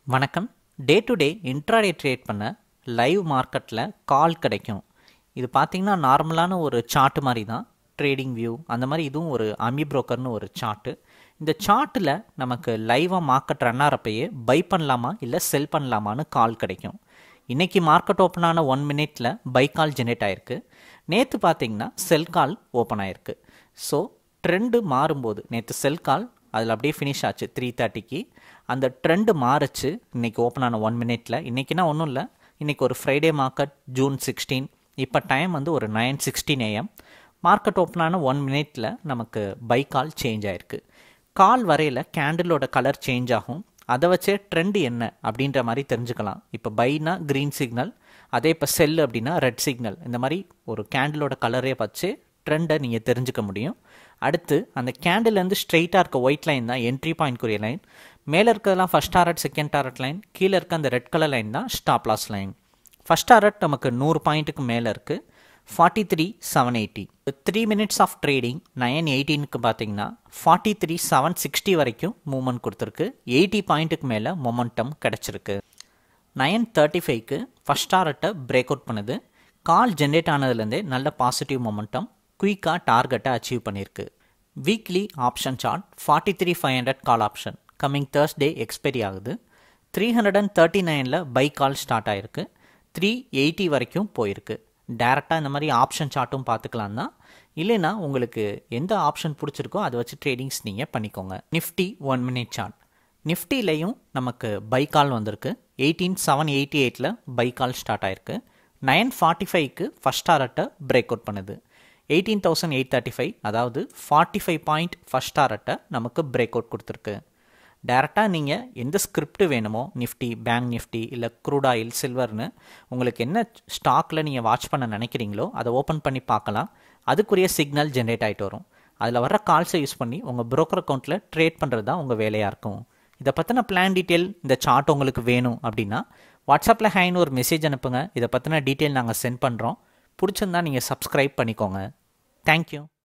வணக்கம் day to day intraday trade பண்ண live மார்க்கெட்டில் கால் கிடைக்கும் இது பார்த்தீங்கன்னா நார்மலான ஒரு சார்ட் மாதிரி தான் ட்ரேடிங் வியூ அந்த மாதிரி இதுவும் ஒரு அமி புரோக்கர்னு ஒரு சார்ட்டு இந்த சார்ட்டில் நமக்கு லைவாக மார்க்கெட் ரன் ஆகிறப்பயே பை பண்ணலாமா இல்லை செல் பண்ணலாமான்னு கால் கிடைக்கும் இன்றைக்கி மார்க்கெட் ஓப்பன் ஆன ஒன் மினிட்ல பை கால் ஜெனரேட் ஆயிருக்கு நேற்று பார்த்தீங்கன்னா செல் கால் ஓப்பன் ஆயிருக்கு ஸோ ட்ரெண்டு மாறும்போது நேற்று செல் கால் அதில் அப்படியே ஃபினிஷ் ஆச்சு த்ரீ தேர்ட்டிக்கு அந்த ட்ரெண்டு மாறுச்சு இன்றைக்கி ஓப்பன் ஆன ஒன் மினிட்ல இன்றைக்கினா ஒன்றும் இல்லை இன்றைக்கி ஒரு ஃப்ரைடே மார்க்கெட் ஜூன் சிக்ஸ்டீன் இப்போ டைம் வந்து ஒரு nine sixteen AM market open ஆன ஒன் மினிட்ல நமக்கு பை கால் சேஞ்ச் ஆயிருக்கு கால் வரையில் கேண்டிலோட கலர் சேஞ்ச் ஆகும் அதை வச்சே ட்ரெண்ட் என்ன அப்படின்ற மாதிரி தெரிஞ்சுக்கலாம் இப்போ பைனா க்ரீன் சிக்னல் அதே இப்போ செல் அப்படின்னா ரெட் சிக்னல் இந்த மாதிரி ஒரு கேண்டிலோட கலரே வச்சு ட்ரெண்டை நீங்கள் தெரிஞ்சுக்க முடியும் அடுத்து அந்த கேண்டில்லேருந்து ஸ்ட்ரெயிட்டாக இருக்க ஒயிட் லைன் தான் என்ட்ரி பாயிண்ட்க்குரிய லைன் மேலே இருக்கிறதெல்லாம் first target second target line கீழே இருக்க அந்த ரெட் கலர் லைன் தான் stop loss line first target நமக்கு நூறு பாயிண்ட்டுக்கு மேலே இருக்குது forty three seven eighty three minutes of trading nine எயிட்டீனுக்கு பார்த்தீங்கன்னா ஃபார்ட்டி த்ரீ செவன் சிக்ஸ்டி வரைக்கும் மூமெண்ட் கொடுத்துருக்கு எயிட்டி பாயிண்ட்டுக்கு மேலே மொமெண்டம் கிடச்சிருக்கு நைன் தேர்ட்டி ஃபைவ்க்கு ஃபஸ்ட் டாரட்டை பிரேக் அவுட் பண்ணுது கால் ஜென்ரேட் ஆனதுலேருந்தே நல்ல பாசிட்டிவ் மொமெண்டம் குயிக்காக டார்கெட்டை அச்சீவ் பண்ணியிருக்கு weekly option chart forty three five hundred call option coming Thursday expiry ஆகுது த்ரீ ஹண்ட்ரட் அண்ட் தேர்ட்டி நைனில் பை கால் ஸ்டார்ட் ஆகிருக்கு த்ரீ எயிட்டி வரைக்கும் போயிருக்கு டேரெக்டாக இந்த மாதிரி ஆப்ஷன் சார்ட்டும் பார்த்துக்கலாம் தான் இல்லைன்னா உங்களுக்கு எந்த ஆப்ஷன் பிடிச்சிருக்கோ அதை வச்சு ட்ரேடிங்ஸ் நீங்கள் பண்ணிக்கோங்க நிஃப்டி ஒன் மினிட் சார்ட் நிஃப்டிலையும் நமக்கு பை கால் வந்திருக்கு எயிட்டீன் செவன் எயிட்டி எயிட்டில் பை கால் ஸ்டார்ட் ஆயிருக்கு நைன் ஃபார்ட்டி ஃபைவ்க்கு ஃபஸ்ட் டாரட்டை பிரேக் அவுட் பண்ணுது eighteen thousand eight thirty five அதாவது ஃபார்ட்டி ஃபைவ் பாயிண்ட் ஃபஸ்ட் டாரட்டை நமக்கு பிரேக் அவுட் கொடுத்துருக்கு டேரெக்டாக நீங்கள் எந்த ஸ்கிரிப்ட் வேணுமோ நிஃப்டி பேங்க் நிஃப்டி இல்லை க்ரூட் ஆயில் சில்வர்னு உங்களுக்கு என்ன ஸ்டாக்கில் நீங்கள் வாட்ச் பண்ண நினைக்கிறீங்களோ அதை ஓப்பன் பண்ணி பார்க்கலாம் அதுக்குரிய சிக்னல் ஜென்ரேட் ஆகிட்டு வரும் அதில் வர கால்ஸை யூஸ் பண்ணி உங்கள் ப்ரோக்கர் அக்கௌண்ட்டில் ட்ரேட் பண்ணுறது தான் உங்கள் வேலையாக இருக்கும் இதை பற்றின பிளான் டீட்டெயில் இந்த சார்ட் உங்களுக்கு வேணும் அப்படின்னா வாட்ஸ்அப்பில் ஹேன்னு ஒரு மெசேஜ் அனுப்புங்க இதை பற்றின டீட்டெயில் நாங்கள் சென்ட் பண்ணுறோம் பிடிச்சிருந்தா நீங்கள் சப்ஸ்கிரைப் பண்ணிக்கோங்க தேங்க்யூ